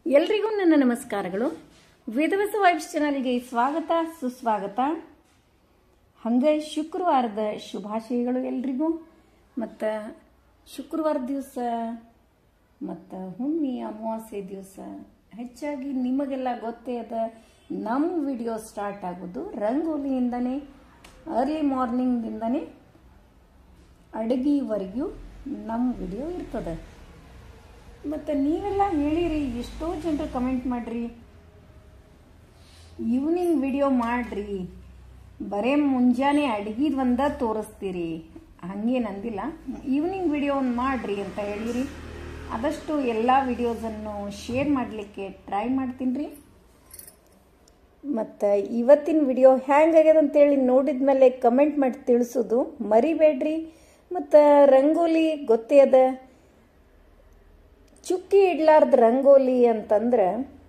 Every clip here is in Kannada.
ಎಲ್ರಿಗೂ ನನ್ನ ನಮಸ್ಕಾರಗಳು ವೇದವಸ ವೈಬ್ಸ್ ಚಾನಲ್ಗೆ ಸ್ವಾಗತ ಸುಸ್ವಾಗತ ಹಂಗೆ ಶುಕ್ರವಾರದ ಶುಭಾಶಯಗಳು ಎಲ್ರಿಗೂ ಮತ್ತು ಶುಕ್ರವಾರ ದಿವಸ ಮತ್ತು ಹುಣ್ಣಿ ಅಮಾವಾಸ್ಯೆ ದಿವಸ ಹೆಚ್ಚಾಗಿ ನಿಮಗೆಲ್ಲ ಗೊತ್ತೇ ಅದ ನಮ್ಮ ವಿಡಿಯೋ ಸ್ಟಾರ್ಟ್ ಆಗೋದು ರಂಗೋಲಿಯಿಂದನೇ ಅರ್ಲಿ ಮಾರ್ನಿಂಗ್ದಿಂದನೇ ಅಡುಗೆವರೆಗೂ ನಮ್ಮ ವಿಡಿಯೋ ಇರ್ತದೆ ಮತ್ತು ನೀವೆಲ್ಲ ಹೇಳಿರಿ ಎಷ್ಟೋ ಜನರು ಕಮೆಂಟ್ ಮಾಡ್ರಿ ಈವ್ನಿಂಗ್ ವಿಡಿಯೋ ಮಾಡ್ರಿ ಬರೇ ಮುಂಜಾನೆ ಅಡ್ಗಿದ್ ಒಂದ ತೋರಿಸ್ತೀರಿ ಹಂಗೇನಂದಿಲ್ಲ ಈವ್ನಿಂಗ್ ವಿಡಿಯೋ ಒಂದು ಮಾಡ್ರಿ ಅಂತ ಹೇಳಿರಿ ಆದಷ್ಟು ಎಲ್ಲ ವಿಡಿಯೋಸನ್ನು ಶೇರ್ ಮಾಡಲಿಕ್ಕೆ ಟ್ರೈ ಮಾಡ್ತೀನಿ ರೀ ಮತ್ತು ಇವತ್ತಿನ ವಿಡಿಯೋ ಹ್ಯಾಂಗಾಗ್ಯದ ಅಂತೇಳಿ ನೋಡಿದ ಮೇಲೆ ಕಮೆಂಟ್ ಮಾಡಿ ತಿಳಿಸೋದು ಮರಿಬೇಡ್ರಿ ಮತ್ತು ರಂಗೋಲಿ ಗೊತ್ತೇ ಅದ ಚುಕ್ಕಿ ಇಡ್ಲಾರ್ದ ರಂಗೋಲಿ ಅಂತಂದ್ರೆ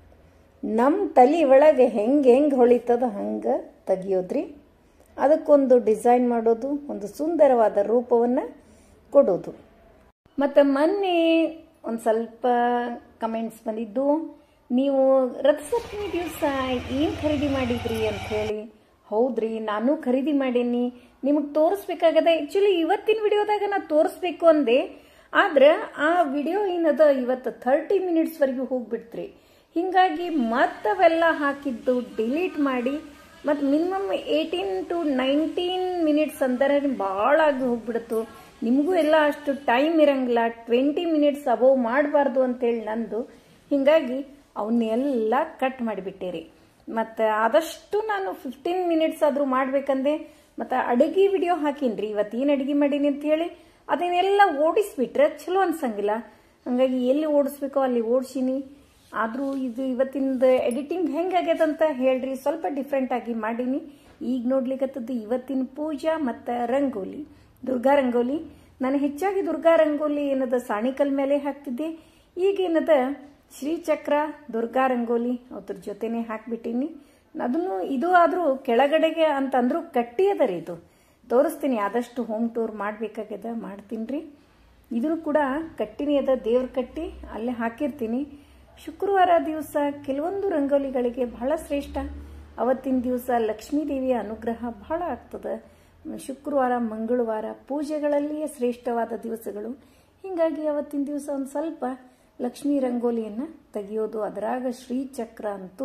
ನಮ್ಮ ತಲೆ ಒಳಗೆ ಹೆಂಗೆ ಹೆಂಗೆ ಹೊಳಿತದ ಹಂಗೆ ತೆಗಿಯೋದ್ರಿ ಅದಕ್ಕೊಂದು ಡಿಸೈನ್ ಮಾಡೋದು ಒಂದು ಸುಂದರವಾದ ರೂಪವನ್ನು ಕೊಡೋದು ಮತ್ತು ಮೊನ್ನೆ ಒಂದು ಸ್ವಲ್ಪ ಕಮೆಂಟ್ಸ್ ಬಂದಿದ್ದು ನೀವು ರಥಸಪ್ತಮಿ ದಿವಸ ಏನು ಖರೀದಿ ಮಾಡಿದ್ರಿ ಅಂತ ಹೇಳಿ ಹೌದ್ರಿ ನಾನು ಖರೀದಿ ಮಾಡೀನಿ ನಿಮಗೆ ತೋರಿಸ್ಬೇಕಾಗದ ಆ್ಯಕ್ಚುಲಿ ಇವತ್ತಿನ ವಿಡಿಯೋದಾಗ ನಾ ತೋರಿಸ್ಬೇಕು ಅಂದೆ ಆದ್ರೆ ಆ ವಿಡಿಯೋ ಏನದ ಇವತ್ತು ಥರ್ಟಿ ಮಿನಿಟ್ಸ್ವರೆಗೂ ಹೋಗ್ಬಿಡ್ತ್ರಿ ಹಿಂಗಾಗಿ ಮತ್ತವೆಲ್ಲ ಹಾಕಿದ್ದು ಡಿಲೀಟ್ ಮಾಡಿ ಮತ್ತು minimum eighteen to nineteen minutes ಅಂದರೆ ಭಾಳ ಆಗಿ ಹೋಗ್ಬಿಡ್ತು ನಿಮಗೂ ಎಲ್ಲ ಅಷ್ಟು ಟೈಮ್ ಇರಂಗಿಲ್ಲ ಟ್ವೆಂಟಿ ಮಿನಿಟ್ಸ್ ಅಬೋವ್ ಮಾಡಬಾರ್ದು ಅಂತೇಳಿ ನಂದು ಹಿಂಗಾಗಿ ಅವನ್ನೆಲ್ಲ ಕಟ್ ಮಾಡಿಬಿಟ್ಟೇರಿ ಮತ್ತು ಆದಷ್ಟು ನಾನು ಫಿಫ್ಟೀನ್ ಮಿನಿಟ್ಸ್ ಆದರೂ ಮಾಡ್ಬೇಕಂದೆ ಮತ್ತು ಅಡುಗೆ ವಿಡಿಯೋ ಹಾಕೀನಿ ಇವತ್ತು ಏನು ಅಡುಗೆ ಮಾಡೀನಿ ಅಂತ ಹೇಳಿ ಅದನ್ನೆಲ್ಲ ಓಡಿಸ್ಬಿಟ್ರೆ ಚಲೋ ಅನ್ಸಂಗಿಲ್ಲ ಹಂಗಾಗಿ ಎಲ್ಲಿ ಓಡಿಸ್ಬೇಕೋ ಅಲ್ಲಿ ಓಡಿಸೀನಿ ಆದರೂ ಇದು ಇವತ್ತಿಂದ ಎಡಿಟಿಂಗ್ ಹೆಂಗಾಗ್ಯದ ಅಂತ ಹೇಳ್ರಿ ಸ್ವಲ್ಪ ಡಿಫ್ರೆಂಟ್ ಆಗಿ ಮಾಡೀನಿ ಈಗ ನೋಡ್ಲಿಕ್ಕತ್ತದ್ದು ಇವತ್ತಿನ ಪೂಜಾ ಮತ್ತು ರಂಗೋಲಿ ದುರ್ಗಾ ರಂಗೋಲಿ ನಾನು ಹೆಚ್ಚಾಗಿ ದುರ್ಗಾ ರಂಗೋಲಿ ಏನದ ಸಾಣಿಕಲ್ ಮೇಲೆ ಹಾಕ್ತಿದ್ದೆ ಈಗ ಏನದ ಶ್ರೀಚಕ್ರ ದುರ್ಗಾ ರಂಗೋಲಿ ಅದ್ರ ಜೊತೆನೆ ಹಾಕ್ಬಿಟ್ಟೀನಿ ಅದನ್ನು ಇದು ಆದರೂ ಕೆಳಗಡೆಗೆ ಅಂತಂದ್ರೂ ಕಟ್ಟಿ ಅದ ರೀ ಇದು ತೋರಿಸ್ತೀನಿ ಆದಷ್ಟು ಹೋಮ್ ಟೂರ್ ಮಾಡಬೇಕಾಗ್ಯದ ಮಾಡ್ತೀನಿ ರೀ ಇದನ್ನು ಕೂಡ ಕಟ್ಟಿನಿ ಅದ ದೇವ್ರ ಕಟ್ಟಿ ಅಲ್ಲೇ ಹಾಕಿರ್ತೀನಿ ಶುಕ್ರವಾರ ದಿವಸ ಕೆಲವೊಂದು ರಂಗೋಲಿಗಳಿಗೆ ಬಹಳ ಶ್ರೇಷ್ಠ ಅವತ್ತಿನ ದಿವಸ ಲಕ್ಷ್ಮೀ ದೇವಿಯ ಅನುಗ್ರಹ ಬಹಳ ಆಗ್ತದೆ ಶುಕ್ರವಾರ ಮಂಗಳವಾರ ಪೂಜೆಗಳಲ್ಲಿಯೇ ಶ್ರೇಷ್ಠವಾದ ದಿವಸಗಳು ಹೀಗಾಗಿ ಅವತ್ತಿನ ದಿವಸ ಒಂದು ಸ್ವಲ್ಪ ಲಕ್ಷ್ಮೀ ರಂಗೋಲಿಯನ್ನು ತೆಗಿಯೋದು ಅದರಾಗ ಶ್ರೀಚಕ್ರ ಅಂತೂ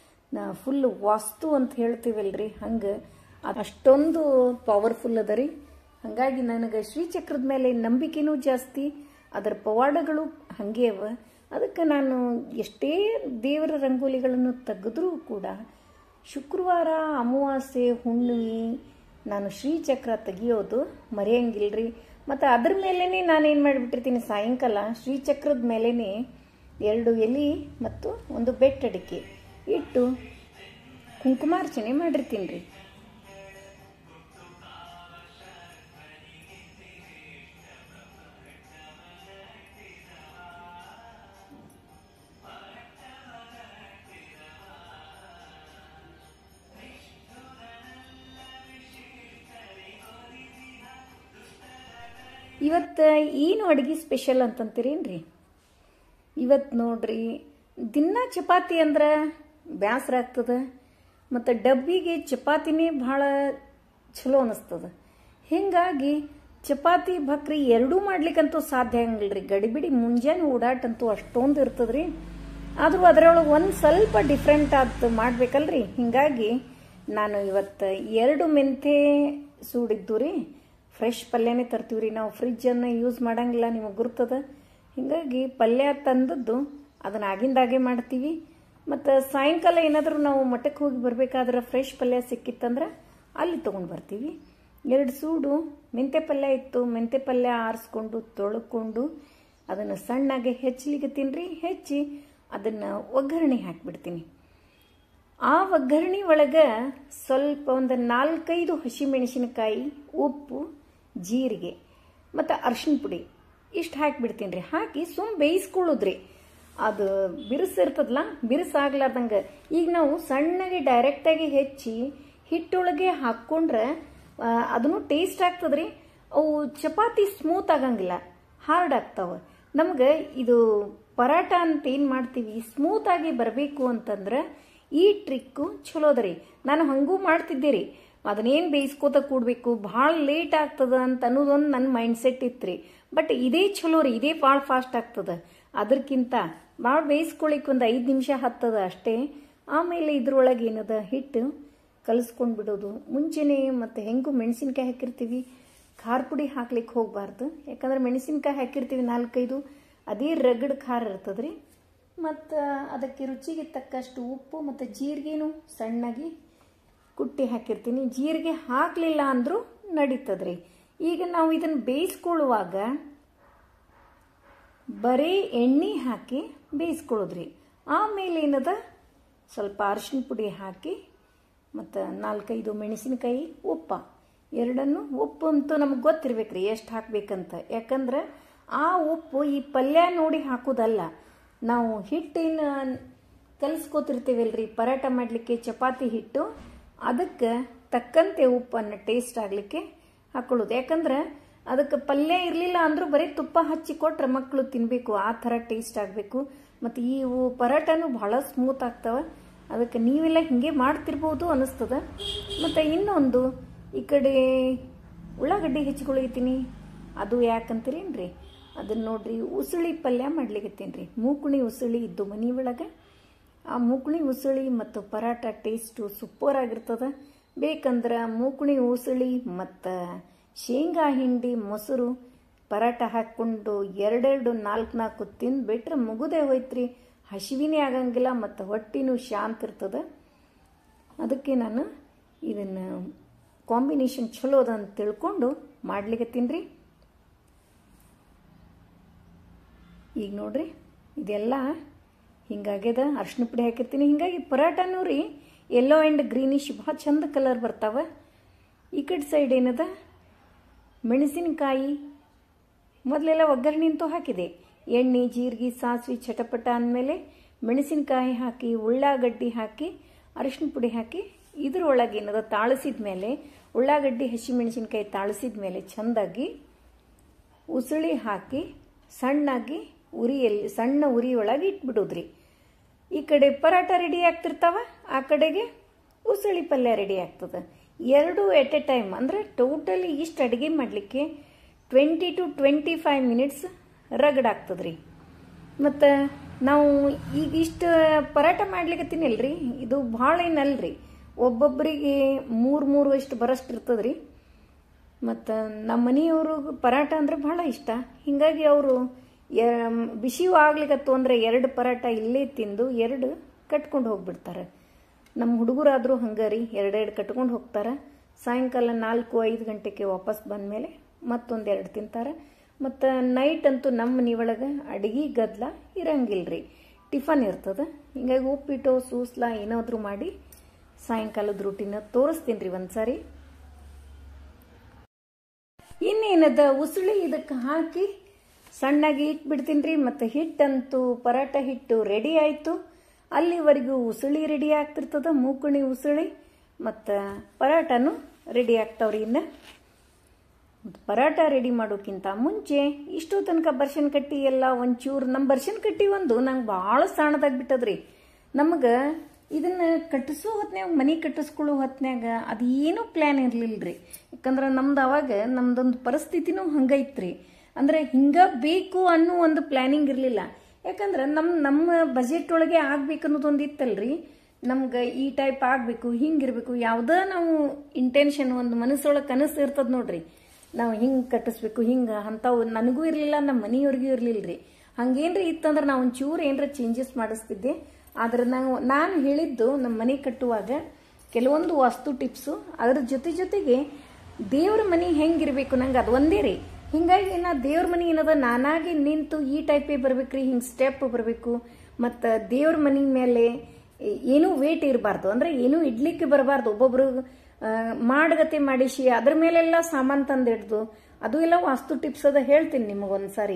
ಫುಲ್ ವಾಸ್ತು ಅಂತ ಹೇಳ್ತೀವಲ್ರಿ ಹಂಗೆ ಅಷ್ಟೊಂದು ಪವರ್ಫುಲ್ ಅದ ರೀ ಹಾಗಾಗಿ ನನಗೆ ಶ್ರೀಚಕ್ರದ ಮೇಲೆ ನಂಬಿಕೆನೂ ಜಾಸ್ತಿ ಅದರ ಪವಾಡಗಳು ಹಾಗೆ ಅವ ಅದಕ್ಕೆ ನಾನು ಎಷ್ಟೇ ದೇವರ ರಂಗೋಲಿಗಳನ್ನು ತೆಗೆದ್ರೂ ಕೂಡ ಶುಕ್ರವಾರ ಅಮಾವಾಸ್ಯೆ ಹುಣ್ಣಿಮೆ ನಾನು ಶ್ರೀಚಕ್ರ ತೆಗಿಯೋದು ಮರೆಯಂಗಿಲ್ರಿ ಮತ್ತು ಅದ್ರ ಮೇಲೇ ನಾನೇನು ಮಾಡಿಬಿಟ್ಟಿರ್ತೀನಿ ಸಾಯಂಕಾಲ ಶ್ರೀಚಕ್ರದ ಮೇಲೇ ಎರಡು ಎಲೆ ಮತ್ತು ಒಂದು ಬೆಟ್ಟಡಿಕೆ ಇಟ್ಟು ಕುಂಕುಮಾರ್ಚನೆ ಮಾಡಿರ್ತೀನಿ ರೀ ಇವತ್ತು ಏನು ಅಡುಗೆ ಸ್ಪೆಷಲ್ ಅಂತಂತೀರೇನ್ರಿ ಇವತ್ತು ನೋಡ್ರಿ ದಿನ ಚಪಾತಿ ಅಂದ್ರೆ ಬೇಸರ ಆಗ್ತದೆ ಮತ್ತು ಡಬ್ಬಿಗೆ ಚಪಾತಿನೇ ಭಾಳ ಚಲೋ ಅನ್ನಿಸ್ತದೆ ಹೀಗಾಗಿ ಚಪಾತಿ ಭಕ್ರಿ ಎರಡೂ ಮಾಡ್ಲಿಕ್ಕಂತೂ ಸಾಧ್ಯ ಆಗಂಗಿಲ್ಲ ರೀ ಗಡಿಬಿಡಿ ಮುಂಜಾನೆ ಓಡಾಟಂತೂ ಅಷ್ಟೊಂದು ಇರ್ತದೆ ರೀ ಆದರೂ ಅದರೊಳಗೆ ಒಂದು ಸ್ವಲ್ಪ ಡಿಫ್ರೆಂಟ್ ಆದ ಮಾಡ್ಬೇಕಲ್ರಿ ಹೀಗಾಗಿ ನಾನು ಇವತ್ತು ಎರಡು ಮೆಂತೆ ಸೂಡಿದ್ದು ರೀ ಫ್ರೆಶ್ ಪಲ್ಯನೇ ತರ್ತೀವಿ ರೀ ನಾವು ಫ್ರಿಜ್ಜನ್ನು ಯೂಸ್ ಮಾಡಂಗಿಲ್ಲ ನಿಮಗೆ ಗುರ್ತದ ಹೀಗಾಗಿ ಪಲ್ಯ ತಂದದ್ದು ಅದನ್ನ ಆಗಿಂದಾಗೆ ಮಾಡ್ತೀವಿ ಮತ್ತು ಸಾಯಂಕಾಲ ಏನಾದರೂ ನಾವು ಮಠಕ್ಕೆ ಹೋಗಿ ಬರಬೇಕಾದ್ರೆ ಫ್ರೆಶ್ ಪಲ್ಯ ಸಿಕ್ಕಿತ್ತಂದ್ರೆ ಅಲ್ಲಿ ತೊಗೊಂಡು ಬರ್ತೀವಿ ಎರಡು ಸೂಡು ಮೆಂತೆ ಪಲ್ಯ ಇತ್ತು ಮೆಂತೆ ಪಲ್ಯ ಆರಿಸ್ಕೊಂಡು ತೊಳ್ಕೊಂಡು ಅದನ್ನು ಸಣ್ಣಗೆ ಹೆಚ್ಚಲಿಕ್ಕೆ ತಿನ್ರಿ ಹೆಚ್ಚಿ ಅದನ್ನು ಒಗ್ಗರಣೆ ಹಾಕಿಬಿಡ್ತೀನಿ ಆ ಒಗ್ಗರಣೆ ಒಳಗೆ ಸ್ವಲ್ಪ ಒಂದು ನಾಲ್ಕೈದು ಹಸಿಮೆಣಸಿನಕಾಯಿ ಉಪ್ಪು ಜೀರಿಗೆ ಮತ್ತು ಅರ್ಶಿನ ಪುಡಿ ಇಷ್ಟು ಹಾಕಿಬಿಡ್ತೀನಿ ರೀ ಹಾಕಿ ಸುಮ್ಮ ಬೇಯಿಸ್ಕೊಳ್ಳೋದ್ರಿ ಅದು ಬಿರುಸಿರ್ತದಲ್ಲ ಬಿರುಸಾಗ್ಲಾರ್ದಂಗೆ ಈಗ ನಾವು ಸಣ್ಣಗೆ ಡೈರೆಕ್ಟಾಗಿ ಹೆಚ್ಚಿ ಹಿಟ್ಟೊಳಗೆ ಹಾಕ್ಕೊಂಡ್ರೆ ಅದನ್ನು ಟೇಸ್ಟ್ ಆಗ್ತದ್ರಿ ಅವು ಚಪಾತಿ ಸ್ಮೂತ್ ಆಗಂಗಿಲ್ಲ ಹಾರ್ಡ್ ಆಗ್ತಾವೆ ನಮ್ಗೆ ಇದು ಪರಾಟ ಅಂತ ಏನು ಮಾಡ್ತೀವಿ ಸ್ಮೂತಾಗಿ ಬರಬೇಕು ಅಂತಂದ್ರೆ ಈ ಟ್ರಿಕ್ಕು ಚಲೋದ್ರಿ ನಾನು ಹಂಗೂ ಮಾಡ್ತಿದ್ದೆ ರೀ ಅದನ್ನೇನು ಬೇಯಿಸ್ಕೋತ ಕೂಡಬೇಕು ಭಾಳ ಲೇಟ್ ಆಗ್ತದ ಅಂತ ಅನ್ನೋದೊಂದು ನನ್ನ ಮೈಂಡ್ ಸೆಟ್ ಇತ್ತು ಬಟ್ ಇದೇ ಚಲೋ ರೀ ಇದೇ ಭಾಳ ಫಾಸ್ಟ್ ಆಗ್ತದ ಅದಕ್ಕಿಂತ ಭಾಳ ಬೇಯಿಸ್ಕೊಳಿಕ್ಕೆ ಒಂದು ಐದು ನಿಮಿಷ ಹತ್ತದ ಅಷ್ಟೇ ಆಮೇಲೆ ಇದ್ರೊಳಗೆ ಏನದ ಹಿಟ್ಟು ಕಲಿಸ್ಕೊಂಡು ಬಿಡೋದು ಮುಂಚೆನೇ ಮತ್ತು ಹೆಂಗೂ ಮೆಣಸಿನ್ಕಾಯಿ ಹಾಕಿರ್ತೀವಿ ಖಾರ ಪುಡಿ ಹಾಕ್ಲಿಕ್ಕೆ ಹೋಗಬಾರ್ದು ಯಾಕಂದ್ರೆ ಮೆಣಸಿನ್ಕಾಯಿ ಹಾಕಿರ್ತೀವಿ ನಾಲ್ಕೈದು ಅದೇ ರಗಡ್ ಖಾರ ಇರ್ತದ್ರಿ ಮತ್ತು ಅದಕ್ಕೆ ರುಚಿಗೆ ತಕ್ಕಷ್ಟು ಉಪ್ಪು ಮತ್ತು ಜೀರಿಗೆನೂ ಸಣ್ಣಗೆ ಕುಟ್ಟಿ ಹಾಕಿರ್ತೀನಿ ಜೀರಿಗೆ ಹಾಕಲಿಲ್ಲ ಅಂದರೂ ನಡೀತದ್ರಿ ಈಗ ನಾವು ಇದನ್ನು ಬೇಯಿಸ್ಕೊಳ್ಳುವಾಗ ಬರೀ ಎಣ್ಣೆ ಹಾಕಿ ಬೇಯಿಸ್ಕೊಳ್ಳೋದ್ರಿ ಆಮೇಲೆ ಏನದ ಸ್ವಲ್ಪ ಅರಿಶಿನ ಪುಡಿ ಹಾಕಿ ಮತ್ತು ನಾಲ್ಕೈದು ಮೆಣಸಿನಕಾಯಿ ಉಪ್ಪ ಎರಡನ್ನು ಉಪ್ಪು ಅಂತೂ ನಮಗೆ ಗೊತ್ತಿರ್ಬೇಕ್ರಿ ಎಷ್ಟು ಹಾಕ್ಬೇಕಂತ ಯಾಕಂದ್ರೆ ಆ ಉಪ್ಪು ಈ ಪಲ್ಯ ನೋಡಿ ಹಾಕೋದಲ್ಲ ನಾವು ಹಿಟ್ಟಿನ ಕಲಿಸ್ಕೋತಿರ್ತೀವಲ್ರಿ ಪರಾಟ ಮಾಡಲಿಕ್ಕೆ ಚಪಾತಿ ಹಿಟ್ಟು ಅದಕ್ಕೆ ತಕ್ಕಂತೆ ಉಪ್ಪನ್ನು ಟೇಸ್ಟ್ ಆಗಲಿಕ್ಕೆ ಹಾಕೊಳ್ಳೋದು ಯಾಕಂದ್ರೆ ಅದಕ್ಕೆ ಪಲ್ಯ ಇರಲಿಲ್ಲ ಅಂದರೂ ಬರೀ ತುಪ್ಪ ಹಚ್ಚಿ ಕೊಟ್ರೆ ಮಕ್ಕಳು ತಿನ್ನಬೇಕು ಆ ಥರ ಟೇಸ್ಟ್ ಆಗಬೇಕು ಮತ್ತು ಇವು ಪರಾಟನೂ ಭಾಳ ಸ್ಮೂತ್ ಆಗ್ತವೆ ಅದಕ್ಕೆ ನೀವೆಲ್ಲ ಹಿಂಗೆ ಮಾಡ್ತಿರ್ಬೋದು ಅನ್ನಿಸ್ತದ ಮತ್ತು ಇನ್ನೊಂದು ಈ ಕಡೆ ಉಳ್ಳಾಗಡ್ಡಿ ಹೆಚ್ಚಿಕೊಳಿತೀನಿ ಅದು ಯಾಕಂತೀರೇನ್ರಿ ಅದನ್ನ ನೋಡ್ರಿ ಉಸುಳಿ ಪಲ್ಯ ಮಾಡ್ಲಿಕತ್ತೀನಿ ರೀ ಮೂಕುಣಿ ಉಸುಳಿ ಇದ್ದು ಮನಿ ಒಳಗೆ ಆ ಮೂಕುಣಿ ಉಸುಳಿ ಮತ್ತು ಪರಾಟ ಟೇಸ್ಟು ಸೂಪರ್ ಆಗಿರ್ತದ ಬೇಕಂದ್ರೆ ಮೂಕುಣಿ ಉಸುಳಿ ಮತ್ತು ಶೇಂಗಾ ಹಿಂಡಿ ಮೊಸರು ಪರಾಟ ಹಾಕ್ಕೊಂಡು ಎರಡೆರಡು ನಾಲ್ಕು ನಾಲ್ಕು ತಿಂದ್ಬಿಟ್ರೆ ಮುಗುದೇ ಹೋಯ್ತ್ರಿ ಹಸಿವಿನೇ ಆಗಂಗಿಲ್ಲ ಮತ್ತು ಹೊಟ್ಟಿನೂ ಶಾಂತ ಇರ್ತದ ಅದಕ್ಕೆ ನಾನು ಇದನ್ನು ಕಾಂಬಿನೇಷನ್ ಚಲೋ ಅದ ಅಂತ ತಿಳ್ಕೊಂಡು ಮಾಡ್ಲಿಕತ್ತೀನಿ ರೀ ಈಗ ನೋಡ್ರಿ ಇದೆಲ್ಲ ಹಿಂಗಾಗ್ಯದ ಅರ್ಶಿನ ಪುಡಿ ಹಾಕಿರ್ತೀನಿ ಹಿಂಗಾಗಿ ಪರಾಟನೂ ರೀ ಯೆಲ್ಲೋ ಆ್ಯಂಡ್ ಗ್ರೀನಿಶ್ ಭಾಳ ಚಂದ ಕಲರ್ ಬರ್ತಾವ ಈ ಕಡೆ ಸೈಡ್ ಏನದ ಮೆಣಸಿನಕಾಯಿ ಮೊದಲೆಲ್ಲ ಒಗ್ಗರಣೆ ಅಂತೂ ಹಾಕಿದೆ ಎಣ್ಣೆ ಜೀರಿಗೆ ಸಾಸಿವೆ ಚಟಪಟ ಅಂದಮೇಲೆ ಮೆಣಸಿನಕಾಯಿ ಹಾಕಿ ಉಳ್ಳಾಗಡ್ಡಿ ಹಾಕಿ ಅರಿಶಿನ ಪುಡಿ ಹಾಕಿ ಇದ್ರೊಳಗೆ ಏನದ ತಾಳಿಸಿದ ಮೇಲೆ ಉಳ್ಳಾಗಡ್ಡಿ ಹಸಿಮೆಣಸಿನ್ಕಾಯಿ ತಾಳಿಸಿದ ಮೇಲೆ ಚೆಂದಾಗಿ ಉಸುಳಿ ಹಾಕಿ ಸಣ್ಣಾಗಿ ಉರಿಯಲ್ಲಿ ಸಣ್ಣ ಉರಿಯೊಳಗೆ ಇಟ್ಬಿಡೋದ್ರಿ ಈ ಕಡೆ ಪರಾಟ ರೆಡಿ ಆಗ್ತಿರ್ತಾವ ಆ ಕಡೆಗೆ ಉಸುಳಿ ಪಲ್ಯ ರೆಡಿ ಆಗ್ತದೆ ಎರಡು ಎಟ್ ಎ ಟೈಮ್ ಅಂದರೆ ಟೋಟಲಿ ಇಷ್ಟು ಅಡುಗೆ ಮಾಡಲಿಕ್ಕೆ twenty to twenty five minutes ರಗಡ್ ಆಗ್ತದ್ರಿ ಮತ್ತು ನಾವು ಈಗ ಇಷ್ಟು ಪರಾಟ ಮಾಡ್ಲಿಕತ್ತೀನಲ್ರಿ ಇದು ಭಾಳ ಏನಲ್ರಿ ಒಬ್ಬೊಬ್ಬರಿಗೆ ಮೂರು ಮೂರು ಇಷ್ಟು ಬರೋಷ್ಟು ಇರ್ತದ್ರಿ ಮತ್ತು ನಮ್ಮ ಮನೆಯವರು ಪರಾಟ ಅಂದ್ರೆ ಭಾಳ ಇಷ್ಟ ಹೀಗಾಗಿ ಅವರು ಬಿಸಿಯೂ ಆಗ್ಲಿಕತ್ತು ಅಂದರೆ ಎರಡು ಪರಾಟ ಇಲ್ಲೇ ತಿಂದು ಎರಡು ಕಟ್ಕೊಂಡು ಹೋಗ್ಬಿಡ್ತಾರೆ ನಮ್ಮ ಹುಡುಗರಾದರೂ ಹಂಗೆ ರೀ ಎರಡೆರಡು ಕಟ್ಕೊಂಡು ಹೋಗ್ತಾರೆ ಸಾಯಂಕಾಲ ನಾಲ್ಕು ಐದು ಗಂಟೆಗೆ ವಾಪಸ್ ಬಂದಮೇಲೆ ಮತ್ತೊಂದೆರಡು ತಿಂತಾರೆ ಮತ್ತು ನೈಟ್ ಅಂತೂ ನಮ್ಮ ಮನೆಯೊಳಗೆ ಅಡುಗೆ ಗದ್ದಲ ಇರಂಗಿಲ್ರಿ ಟಿಫನ್ ಇರ್ತದೆ ಹಿಂಗಾಗಿ ಉಪ್ಪಿಟ್ಟು ಸೂಸ್ಲ ಏನಾದರೂ ಮಾಡಿ ಸಾಯಂಕಾಲದ ರೂಟಿನ ತೋರಿಸ್ತೀನಿ ರೀ ಒಂದು ಸಾರಿ ಇನ್ನೇನದ ಉಸುಳಿ ಇದಕ್ಕೆ ಹಾಕಿ ಸಣ್ಣಾಗಿ ಇಟ್ಬಿಡ್ತೀನಿ ರೀ ಮತ್ತು ಹಿಟ್ಟಂತೂ ಪರಾಟ ಹಿಟ್ಟು ರೆಡಿ ಆಯಿತು ಅಲ್ಲಿವರೆಗೂ ಉಸುಳಿ ರೆಡಿ ಆಗ್ತಿರ್ತದ ಮೂಕುಣಿ ಉಸುಳಿ ಮತ್ತು ಪರಾಟನೂ ರೆಡಿ ಆಗ್ತಾವ್ರಿ ಇನ್ನು ಪರಾಟ ರೆಡಿ ಮಾಡೋಕ್ಕಿಂತ ಮುಂಚೆ ಇಷ್ಟು ತನಕ ಬರ್ಷನ್ ಕಟ್ಟಿ ಎಲ್ಲ ಒಂಚೂರು ನಮ್ಮ ಬರ್ಷನ್ ಕಟ್ಟಿ ಒಂದು ನಂಗೆ ಭಾಳ ಸಾಣದಾಗ್ಬಿಟ್ಟದ್ರಿ ನಮಗೆ ಇದನ್ನ ಕಟ್ಟಿಸೋ ಹೊತ್ನ್ಯಾಗ ಮನೆ ಕಟ್ಟಿಸ್ಕೊಳ್ಳೋ ಹೊತ್ನ್ಯಾಗ ಅದೇನೂ ಪ್ಲ್ಯಾನ್ ಇರಲಿಲ್ಲ ರೀ ಯಾಕಂದ್ರೆ ನಮ್ದು ಅವಾಗ ನಮ್ದೊಂದು ಪರಿಸ್ಥಿತಿನೂ ಹಂಗೈತ್ರಿ ಅಂದರೆ ಹಿಂಗೆ ಬೇಕು ಅನ್ನೋ ಒಂದು ಪ್ಲ್ಯಾನಿಂಗ್ ಇರಲಿಲ್ಲ ಯಾಕಂದ್ರೆ ನಮ್ಮ ನಮ್ಮ ಬಜೆಟ್ ಒಳಗೆ ಆಗ್ಬೇಕು ಅನ್ನೋದೊಂದು ಇತ್ತಲ್ರಿ ನಮ್ಗೆ ಈ ಟೈಪ್ ಆಗಬೇಕು ಹಿಂಗಿರ್ಬೇಕು ಯಾವುದೇ ನಾವು ಇಂಟೆನ್ಷನ್ ಒಂದು ಮನಸ್ಸೊಳಗೆ ಕನಸು ಇರ್ತದ ನೋಡ್ರಿ ನಾವು ಹಿಂಗೆ ಕಟ್ಟಿಸ್ಬೇಕು ಹಿಂಗೆ ಅಂಥವು ನನಗೂ ಇರಲಿಲ್ಲ ನಮ್ಮ ಮನೆಯವ್ರಿಗೂ ಇರಲಿಲ್ಲ ರೀ ಹಂಗೇನ್ರಿ ಇತ್ತಂದ್ರೆ ನಾವು ಒಂಚೂರು ಏನರ ಚೇಂಜಸ್ ಮಾಡಿಸ್ತಿದ್ದೆ ಆದ್ರೆ ನಾವು ನಾನು ಹೇಳಿದ್ದು ನಮ್ಮ ಮನೆ ಕಟ್ಟುವಾಗ ಕೆಲವೊಂದು ವಾಸ್ತು ಟಿಪ್ಸು ಅದ್ರ ಜೊತೆ ಜೊತೆಗೆ ದೇವ್ರ ಮನೆ ಹೆಂಗಿರ್ಬೇಕು ನಂಗೆ ಅದು ಒಂದೇ ರೀ ಹಿಂಗಾಗಿ ನಾ ದೇವ್ರ ಮನೆ ಏನದ ನಾನಾಗಿ ನಿಂತು ಈ ಟೈಪೇ ಬರ್ಬೇಕ್ರಿ ಹಿಂಗೆ ಸ್ಟೆಪ್ ಬರಬೇಕು ಮತ್ತು ದೇವ್ರ ಮನೆ ಮೇಲೆ ಏನೂ ವೇಟ್ ಇರಬಾರ್ದು ಅಂದರೆ ಏನೂ ಇಡ್ಲಿಕ್ಕೆ ಬರಬಾರ್ದು ಒಬ್ಬೊಬ್ರು ಮಾಡಗತೆ ಮಾಡಿಸಿ ಅದ್ರ ಮೇಲೆಲ್ಲ ಸಾಮಾನು ತಂದು ಹಿಡ್ದು ಅದು ಎಲ್ಲ ವಾಸ್ತು ಟಿಪ್ಸ್ ಅದ ಹೇಳ್ತೀನಿ ನಿಮಗೊಂದು ಸಾರಿ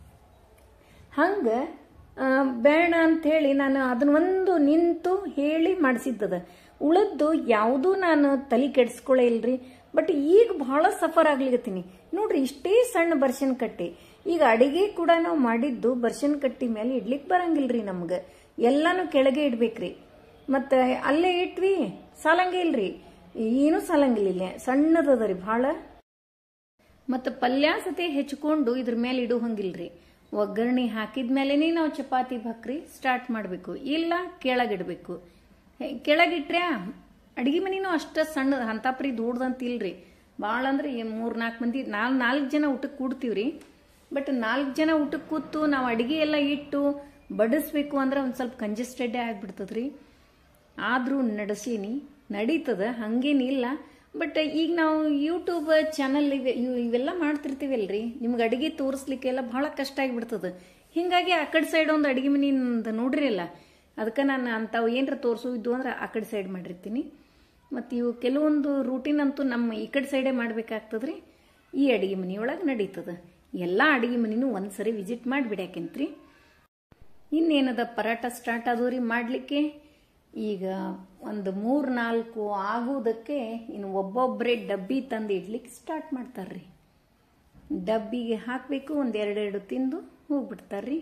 ಹಂಗೆ ಬೇಡ ಅಂಥೇಳಿ ನಾನು ಅದನ್ನ ಒಂದು ನಿಂತು ಹೇಳಿ ಮಾಡಿಸಿದ್ದದ ಉಳದ್ದು ಯಾವುದೂ ನಾನು ತಲೆ ಕೆಡಿಸ್ಕೊಳ್ಳೇ ಇಲ್ರಿ ಬಟ್ ಈಗ ಭಾಳ ಸಫರ್ ಆಗ್ಲಿಕತ್ತೀನಿ ನೋಡ್ರಿ ಇಷ್ಟೇ ಸಣ್ಣ ಬರ್ಷನ್ ಕಟ್ಟಿ ಈಗ ಅಡಿಗೆ ಕೂಡ ನಾವು ಮಾಡಿದ್ದು ಬರ್ಶನ್ ಕಟ್ಟಿ ಮೇಲೆ ಇಡ್ಲಿಕ್ಕೆ ಬರಂಗಿಲ್ರಿ ನಮ್ಗೆ ಎಲ್ಲಾನು ಕೆಳಗೆ ಇಡ್ಬೇಕ್ರಿ ಮತ್ತೆ ಅಲ್ಲೇ ಇಟ್ವಿ ಸಾಲಂಗೆ ಇಲ್ರಿ ಏನು ಸಾಲಂಗಿಲ್ಲ ಇಲ್ಲಿ ಸಣ್ಣದದ ರೀ ಭಾಳ ಮತ್ತು ಪಲ್ಯ ಸತಿ ಹೆಚ್ಕೊಂಡು ಇದ್ರ ಮೇಲೆ ಇಡು ಹಂಗಿಲ್ರಿ ಒಗ್ಗರಣೆ ಹಾಕಿದ್ಮೇಲೆನೇ ನಾವು ಚಪಾತಿ ಭಕ್ರಿ ಸ್ಟಾರ್ಟ್ ಮಾಡಬೇಕು ಇಲ್ಲ ಕೆಳಗಿಡ್ಬೇಕು ಹೆ- ಕೆಳಗಿಟ್ರೆ ಅಡಿಗೆ ಮನಿನೂ ಅಷ್ಟ ಸಣ್ಣ ಹಂತಾಪ್ರಿ ದೊಡ್ಡದಂತ ಇಲ್ರಿ ಭಾಳ ಅಂದ್ರೆ ಮೂರ್ ನಾಲ್ಕು ಮಂದಿ ನಾಲ್ ನಾಲ್ಕು ಜನ ಊಟಕ್ಕೆ ಕೂಡ್ತೀವ್ರಿ ಬಟ್ ನಾಲ್ಕು ಜನ ಊಟಕ್ಕೆ ಕೂತು ನಾವು ಅಡಿಗೆ ಎಲ್ಲ ಇಟ್ಟು ಬಡಿಸ್ಬೇಕು ಅಂದ್ರೆ ಒಂದು ಸ್ವಲ್ಪ ಕಂಜೆಸ್ಟೆಡ್ಡೇ ಆಗ್ಬಿಡ್ತದ್ರಿ ಆದರೂ ನಡೆಸೀನಿ ನಡೀತದ ಹಂಗೇನಿಲ್ಲ ಬಟ್ ಈಗ ನಾವು ಯೂಟ್ಯೂಬ್ ಚಾನಲ್ ಇವೆ ಇವ್- ಇವೆಲ್ಲ ಮಾಡ್ತಿರ್ತೀವಲ್ರಿ ನಿಮ್ಗೆ ಅಡಿಗೆ ತೋರಿಸ್ಲಿಕ್ಕೆಲ್ಲ ಭಾಳ ಕಷ್ಟ ಆಗಿಬಿಡ್ತದ ಹಿಂಗಾಗಿ ಆ ಕಡೆ ಸೈಡ್ ಒಂದು ಅಡಿಗೆ ಮನೆ ನೋಡ್ರಿಲ್ಲ ಅದಕ್ಕೆ ನಾನು ಅಂಥವು ಏನರ ತೋರಿಸು ಇದ್ದು ಅಂದ್ರೆ ಆ ಕಡೆ ಸೈಡ್ ಮಾಡಿರ್ತೀನಿ ಮತ್ತು ಇವು ಕೆಲವೊಂದು ರೂಟೀನ್ ಅಂತೂ ನಮ್ಮ ಈ ಕಡೆ ಸೈಡೇ ಮಾಡ್ಬೇಕಾಗ್ತದ್ರಿ ಈ ಅಡಿಗೆ ಮನೆಯೊಳಗೆ ನಡೀತದ ಎಲ್ಲ ಅಡಿಗೆ ಮನೆನೂ ಒಂದ್ಸರಿ ವಿಸಿಟ್ ಮಾಡಿಬಿಡ್ಯಾಕೆಂತ್ರಿ ಇನ್ನೇನದ ಪರಾಟ ಸ್ಟಾರ್ಟ್ ಆದವ್ರಿ ಮಾಡಲಿಕ್ಕೆ ಈಗ ಒಂದು ಮೂರು ನಾಲ್ಕು ಆಗುವುದಕ್ಕೆ ಇನ್ನು ಒಬ್ಬೊಬ್ಬರೇ ಡಬ್ಬಿ ತಂದು ಇಡ್ಲಿಕ್ಕೆ ಸ್ಟಾರ್ಟ್ ಮಾಡ್ತಾರ್ರಿ ಡಬ್ಬಿಗೆ ಹಾಕಬೇಕು ಒಂದು ಎರಡೆರಡು ತಿಂದು ಹೋಗ್ಬಿಡ್ತಾರ್ರಿ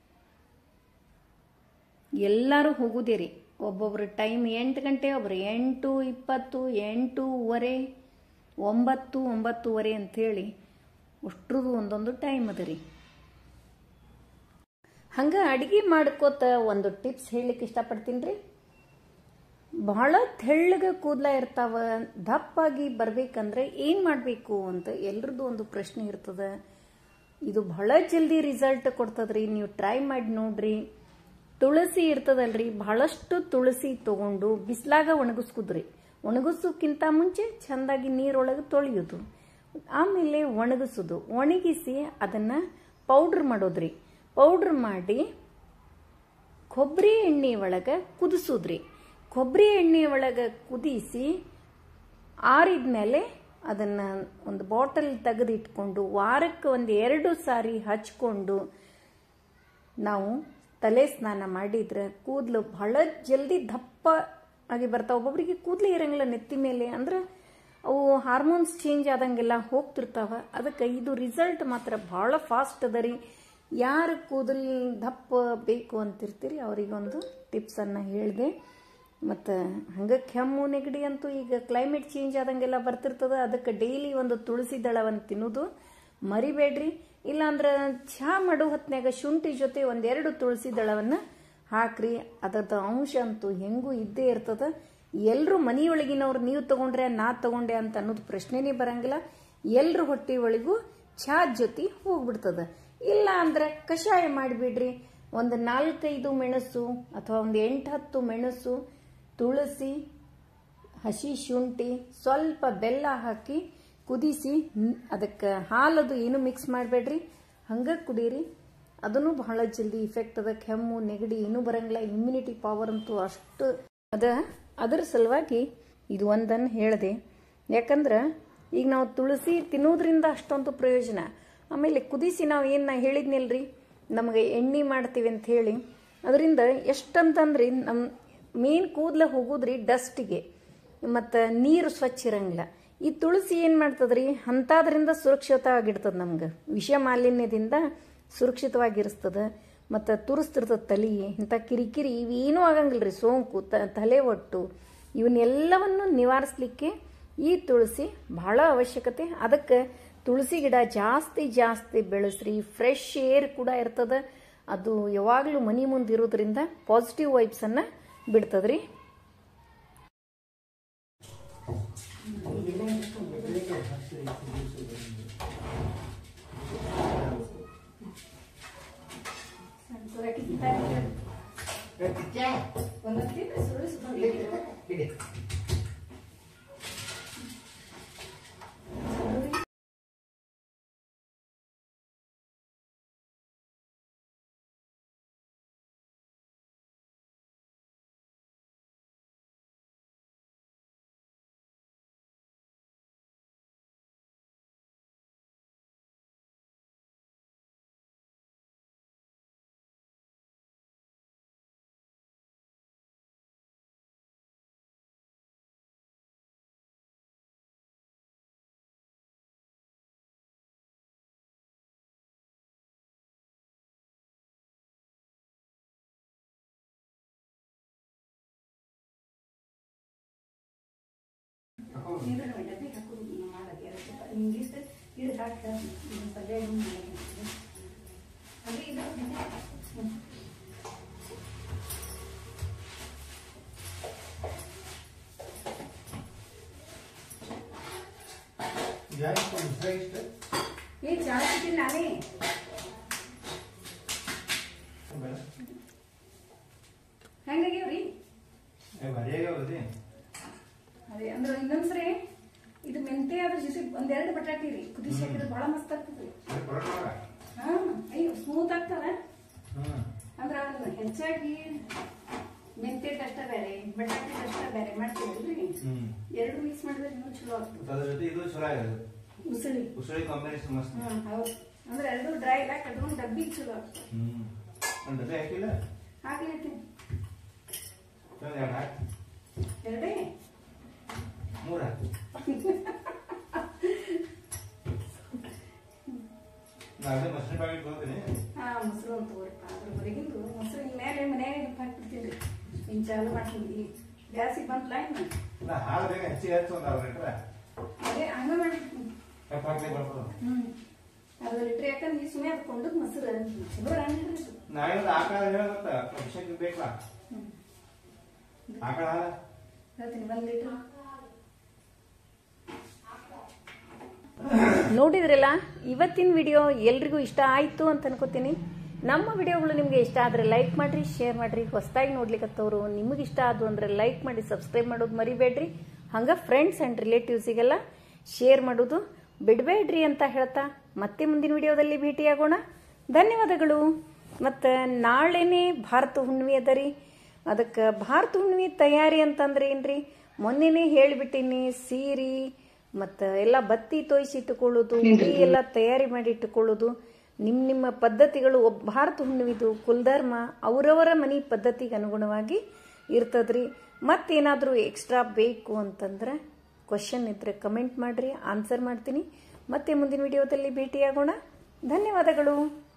ಎಲ್ಲರೂ ಹೋಗುದೇ ರೀ ಒಬ್ಬೊಬ್ರು ಟೈಮ್ ಎಂಟು ಗಂಟೆ ಒಬ್ರು ಎಂಟು ಇಪ್ಪತ್ತು ಎಂಟೂವರೆ ಒಂಬತ್ತು ಒಂಬತ್ತುವರೆ ಅಂಥೇಳಿ ಅಷ್ಟ್ರದ್ದು ಒಂದೊಂದು ಟೈಮ್ ಅದ ರೀ ಹಂಗ ಅಡಿಗೆ ಮಾಡ್ಕೋತ ಒಂದು ಟಿಪ್ಸ್ ಹೇಳಲಿಕ್ಕೆ ಇಷ್ಟಪಡ್ತೀನಿ ರೀ ಬಹಳ ತೆಳ್ಳಗ ಕೂದಲ ಇರ್ತಾವ ದಪ್ಪಾಗಿ ಬರ್ಬೇಕಂದ್ರೆ ಏನ್ ಮಾಡಬೇಕು ಅಂತ ಎಲ್ರದ್ದು ಒಂದು ಪ್ರಶ್ನೆ ಇರ್ತದ ಇದು ಬಹಳ ಜಲ್ದಿ ರಿಸಲ್ಟ್ ಕೊಡ್ತದ್ರಿ ನೀವು ಟ್ರೈ ಮಾಡಿ ನೋಡ್ರಿ ತುಳಸಿ ಇರ್ತದಲ್ರಿ ಬಹಳಷ್ಟು ತುಳಸಿ ತಗೊಂಡು ಬಿಸ್ಲಾಗ ಒಣಗಿಸ್ಕುದ್ರಿ ಒಣಗಿಸೋಕ್ಕಿಂತ ಮುಂಚೆ ಚಂದಾಗಿ ನೀರೊಳಗೆ ತೊಳೆಯೋದು ಆಮೇಲೆ ಒಣಗಿಸೋದು ಒಣಗಿಸಿ ಅದನ್ನ ಪೌಡ್ರ್ ಮಾಡೋದ್ರಿ ಪೌಡ್ರ್ ಮಾಡಿ ಕೊಬ್ಬರಿ ಎಣ್ಣೆ ಒಳಗೆ ಕುದಿಸೋದ್ರಿ ಕೊಬ್ಬರಿ ಎಣ್ಣೆ ಒಳಗೆ ಕುದಿಸಿ ಆರಿದ್ಮೇಲೆ ಅದನ್ನ ಒಂದು ಬಾಟಲ್ ತೆಗೆದಿಟ್ಕೊಂಡು ವಾರಕ್ಕೆ ಒಂದು ಎರಡು ಸಾರಿ ಹಚ್ಕೊಂಡು ನಾವು ತಲೆ ಸ್ನಾನ ಮಾಡಿದ್ರೆ ಕೂದಲು ಬಹಳ ಜಲ್ದಿ ದಪ್ಪ ಆಗಿ ಬರ್ತಾವ ಒಬ್ಬೊಬ್ರಿಗೆ ಕೂದಲು ಇರಂಗಿಲ್ಲ ನೆತ್ತಿ ಮೇಲೆ ಅಂದ್ರೆ ಅವು ಹಾರ್ಮೋನ್ಸ್ ಚೇಂಜ್ ಆದಂಗೆಲ್ಲ ಹೋಗ್ತಿರ್ತಾವ ಅದಕ್ಕೆ ಇದು ರಿಸಲ್ಟ್ ಮಾತ್ರ ಬಹಳ ಫಾಸ್ಟ್ ಅದ ರೀ ಯಾರು ಕೂದಲು ದಪ್ಪ ಬೇಕು ಅಂತಿರ್ತೀರಿ ಅವರಿಗೊಂದು ಟಿಪ್ಸನ್ನು ಹೇಳಿದೆ ಮತ್ತು ಹಂಗೆ ಕೆಮ್ಮು ನೆಗಡಿ ಅಂತೂ ಈಗ ಕ್ಲೈಮೇಟ್ ಚೇಂಜ್ ಆದಂಗೆಲ್ಲ ಬರ್ತಿರ್ತದ ಅದಕ್ಕೆ ಡೈಲಿ ಒಂದು ತುಳಸಿ ದಳವನ್ನು ತಿನ್ನೋದು ಮರಿಬೇಡ್ರಿ ಇಲ್ಲಾಂದ್ರೆ ಚಹಾ ಮಾಡೋ ಹೊತ್ನ್ಯಾಗ ಶುಂಠಿ ಜೊತೆ ಒಂದೆರಡು ತುಳಸಿ ದಳವನ್ನು ಹಾಕ್ರಿ ಅದರದ ಅಂಶ ಅಂತೂ ಹೆಂಗೂ ಇದ್ದೇ ಇರ್ತದ ಎಲ್ಲರೂ ಮನೆಯೊಳಗಿನವ್ರು ನೀವು ತಗೊಂಡ್ರೆ ನಾ ತಗೊಂಡೆ ಅಂತ ಅನ್ನೋದು ಪ್ರಶ್ನೆನೇ ಬರಂಗಿಲ್ಲ ಎಲ್ರ ಹೊಟ್ಟೆ ಒಳಗೂ ಚಹಾ ಜೊತೆ ಹೋಗ್ಬಿಡ್ತದ ಇಲ್ಲ ಅಂದ್ರೆ ಕಷಾಯ ಮಾಡಿಬಿಡ್ರಿ ಒಂದು ನಾಲ್ಕೈದು ಮೆಣಸು ಅಥವಾ ಒಂದು ಎಂಟು ಹತ್ತು ಮೆಣಸು ತುಳಸಿ ಹಸಿ ಶುಂಠಿ ಸ್ವಲ್ಪ ಬೆಲ್ಲ ಹಾಕಿ ಕುದಿಸಿ ಅದಕ್ಕೆ ಹಾಲದು ಏನು ಮಿಕ್ಸ್ ಮಾಡಬೇಡ್ರಿ ಹಂಗೆ ಕುಡೀರಿ ಅದನ್ನು ಬಹಳ ಜಲ್ದಿ ಇಫೆಕ್ಟ್ ಅದ ಕೆಮ್ಮು ನೆಗಡಿ ಏನೂ ಬರಂಗಿಲ್ಲ ಇಮ್ಯುನಿಟಿ ಪವರ್ ಅಂತೂ ಅಷ್ಟು ಅದ ಅದರ ಸಲುವಾಗಿ ಇದು ಒಂದನ್ನು ಹೇಳಿದೆ ಯಾಕಂದ್ರೆ ಈಗ ನಾವು ತುಳಸಿ ತಿನ್ನೋದ್ರಿಂದ ಅಷ್ಟೊಂದು ಪ್ರಯೋಜನ ಆಮೇಲೆ ಕುದಿಸಿ ನಾವು ಏನು ನಾ ಹೇಳಿದ್ನಲ್ರಿ ನಮಗೆ ಎಣ್ಣೆ ಮಾಡ್ತೀವಿ ಅಂತ ಹೇಳಿ ಅದರಿಂದ ಎಷ್ಟಂತಂದ್ರಿ ನಮ್ಮ ಮೇನ್ ಕೂದಲ ಹೋಗೋದ್ರಿ ಡಸ್ಟಿಗೆ ಮತ್ತು ನೀರು ಸ್ವಚ್ಛ ಇರಂಗಿಲ್ಲ ಈ ತುಳಸಿ ಏನು ಮಾಡ್ತದ್ರಿ ಅಂಥದ್ರಿಂದ ಸುರಕ್ಷಿತ ಆಗಿಡ್ತದ ನಮ್ಗೆ ವಿಷ ಮಾಲಿನ್ಯದಿಂದ ಸುರಕ್ಷಿತವಾಗಿರಿಸ್ತದ ಮತ್ತು ತುರಿಸ್ತಿರ್ತದ ತಲೆ ಇಂಥ ಕಿರಿಕಿರಿ ಇವೇನೂ ಆಗಂಗಿಲ್ಲ ರೀ ಸೋಂಕು ತ ತಲೆ ಒಟ್ಟು ಇವನ್ನೆಲ್ಲವನ್ನು ನಿವಾರಿಸ್ಲಿಕ್ಕೆ ಈ ತುಳಸಿ ಬಹಳ ಅವಶ್ಯಕತೆ ಅದಕ್ಕೆ ತುಳಸಿ ಗಿಡ ಜಾಸ್ತಿ ಜಾಸ್ತಿ ಬೆಳೆಸ್ರಿ ಫ್ರೆಶ್ ಏರ್ ಕೂಡ ಇರ್ತದ ಅದು ಯಾವಾಗಲೂ ಮನಿ ಮುಂದೆ ಇರೋದ್ರಿಂದ ಪಾಸಿಟಿವ್ ವೈಬ್ಸನ್ನು ಬಿಡ್ತದ್ರಿ ಹಿಡಿ ನೀರು ಡಬ್ಬಿ ಹಾಕೋದು ಮಾಡೋದು ಎರಡು ಸ್ವಲ್ಪ ಹಿಂಗಿಟ್ಟು ಹಿಡಿದು ಹಾಕಿ ಇದನ್ನ ಪಲ್ಯ ಇದು ಮಾಡೋದು ಅದೇ ಇದು ಹ್ಮ್. ಜಾಸ್ತಿ ಇಷ್ಟ ಇಷ್ಟ ಏ ಚಾ ಕುಡ್ತೀನಿ ನಾನೇ ಬೇಡ ಹೆಂಗಾಗ್ಯಾವ್ರಿ ಏ ಮರ್ಯಾಗೆ ಹೋಗೋದಿ ಅದೇ ಅಂದ್ರೆ ಇನ್ನೊಂದ್ಸರಿ ಇದು ಮೆಂತೆ ಅದ್ರ ಜೊತೆ ಒಂದೆರಡು ಬಟಾಟಿ ರೀ ಕುದಿಸಿ ಹಾಕಿದ್ರೆ ಬಹಳ ಮಸ್ತ್ ಆಗ್ತದೆ ಸರಿ ಪರೋಟ ಹಾ ಅಯ್ಯೋ ಸ್ಮೂತ್ ಆಗ್ತದ ಹ್ಞೂ ಅಂದ್ರೆ ಅದನ್ನ ಹೆಚ್ಚಾಗಿ ಮೆಂತೆ ಕಷ್ಟ ಬೇರೆ ಬಟಾಟೆ ಕಷ್ಟ ಬೇರೆ ಮಾಡ್ತೀವಲ್ರಿ ಹ್ಞೂ ಎರಡು ಮಿಕ್ಸ್ ಮಾಡಿದ್ರೆ ಇನ್ನೂ ಚಲೋ ಆಗ್ತದೆ ಅದ್ರ ಜೊತೆ ಇದು ಚಲೋ ಆಗಿದೆ ಉಸಳಿ ಉಸುಳಿ ಕಾಂಬಿನೇಷನ್ ಮಸ್ತ್ ಹ್ಮ್ ಹೌದು ಅಂದ್ರೆ ಎರಡು ಡ್ರೈ ಇಲ್ಲ ಕಟ್ಕೊಂಡು ಡಬ್ಬಿ ಚಲೋ ಆಗ್ತದೆ ಹ್ಞೂ ಒಂದು ಡಬ್ಬೆ ಹಾಕಿಲ್ಲ ಹಾಕ್ಲೈತಿ ಚಲೋ ಎರಡು ಹಾಕಿ ಎರಡೇ ಮೂರು ಹಾಕಿ ನಾ ಅದೇ ಮಸ್ರಿ ಪ್ಯಾಕೆಟ್ ಹೋಗ್ತೀನಿ ಹಾ ಮೊಸರು ಅಂತ ತಗೋರಿಪ್ಪ ಅದ್ರ ಹೊರಗಿಂದು ಮೊಸರು ಮೇಲೆ ಮನ್ಯಾಗ ಹಿಂಗೆ ಹಾಕ್ಬಿಡ್ತೀನಿ ರೀ ಹಿಂಗೆ ಚಾಲು ಮಾಡ್ತೀನಿ ಗ್ಯಾಸಿಗೆ ಬಂತಲ್ಲ ಇನ್ನು ನಾ ಹಾಲು ಬೇಗ ಹೆಚ್ಚಿಗೆ ಹಚ್ಚಿ ಒಂದು ಅರ್ಧ ಲೀಟ್ರ ಅದೇ ಹಂಗ ಮಾಡಿರ್ತೀನಿ ಕಪ್ ಹಾಕ್ಲಿಕ್ಕೆ ಬರ್ತದೆ ಹ್ಮ್ ಅರ್ಧ ಲೀಟ್ರ್ ಯಾಕಂದ್ರೆ ಈ ಸುಮ್ಮನೆ ಅದು ಕೊಂಡದ್ ಮೊಸರು ಚಲೋ ರಾಣಿಲ್ರಿ ಅದು. ನಾ ಹೇಳೋದು ಆಕಳ ಹೇಳ ಗೊತ್ತ ಅಭಿಷೇಕ್ ಬೇಕಲ್ಲ ಹ್ಮ್ ಆಕಳ ಹಾಲ ಹೇಳ್ತೀನಿ ಒಂದ್ ಲೀಟ್ರ್ ನೋಡಿದ್ರಲ್ಲ ಇವತ್ತಿನ ವಿಡಿಯೋ ಎಲ್ರಿಗೂ ಇಷ್ಟ ಆಯಿತು ಅಂತ ಅನ್ಕೋತೀನಿ ನಮ್ಮ ವಿಡಿಯೋಗಳು ನಿಮಗೆ ಇಷ್ಟ ಆದರೆ ಲೈಕ್ ಮಾಡಿರಿ ಶೇರ್ ಮಾಡಿರಿ ಹೊಸದಾಗಿ ನೋಡ್ಲಿಕ್ಕತ್ತವ್ರು ನಿಮಗೆ ಇಷ್ಟ ಆದವು ಅಂದರೆ ಲೈಕ್ ಮಾಡಿ ಸಬ್ಸ್ಕ್ರೈಬ್ ಮಾಡೋದು ಮರಿಬೇಡ್ರಿ ಹಂಗೆ ಫ್ರೆಂಡ್ಸ್ ಆ್ಯಂಡ್ ರಿಲೇಟಿವ್ಸಿಗೆಲ್ಲ ಶೇರ್ ಮಾಡೋದು ಬಿಡಬೇಡ್ರಿ ಅಂತ ಹೇಳ್ತಾ ಮತ್ತೆ ಮುಂದಿನ ವಿಡಿಯೋದಲ್ಲಿ ಭೇಟಿಯಾಗೋಣ ಧನ್ಯವಾದಗಳು ಮತ್ತು ನಾಳೆನೇ ಭಾರತ ಹುಣ್ಣಿಮೆ ಅದ ರೀ ಅದಕ್ಕೆ ಭಾರತ ಹುಣ್ಣಿಮೆ ತಯಾರಿ ಅಂತಂದ್ರೆ ಏನ್ರಿ ಮೊನ್ನೆನೇ ಹೇಳಿಬಿಟ್ಟಿನಿ ಸೀರೆ ಮತ್ತು ಎಲ್ಲ ಬತ್ತಿ ತೋಯಿಸಿಟ್ಟುಕೊಳ್ಳೋದು ಉಡಿ ಎಲ್ಲ ತಯಾರಿ ಮಾಡಿ ಇಟ್ಟುಕೊಳ್ಳೋದು ನಿಮ್ಮ ನಿಮ್ಮ ಪದ್ಧತಿಗಳು ಒಬ್ಬ ಭಾರತ ಹುಣ್ಣಿಮೆದು ಕುಲಧರ್ಮ ಅವರವರ ಮನೆ ಪದ್ಧತಿಗೆ ಅನುಗುಣವಾಗಿ ಇರ್ತದ್ರಿ ಮತ್ತೇನಾದರೂ ಎಕ್ಸ್ಟ್ರಾ ಬೇಕು ಅಂತಂದ್ರೆ ಕ್ವಶನ್ ಇದ್ರೆ ಕಮೆಂಟ್ ಮಾಡಿರಿ ಆನ್ಸರ್ ಮಾಡ್ತೀನಿ ಮತ್ತೆ ಮುಂದಿನ ವಿಡಿಯೋದಲ್ಲಿ ಭೇಟಿಯಾಗೋಣ ಧನ್ಯವಾದಗಳು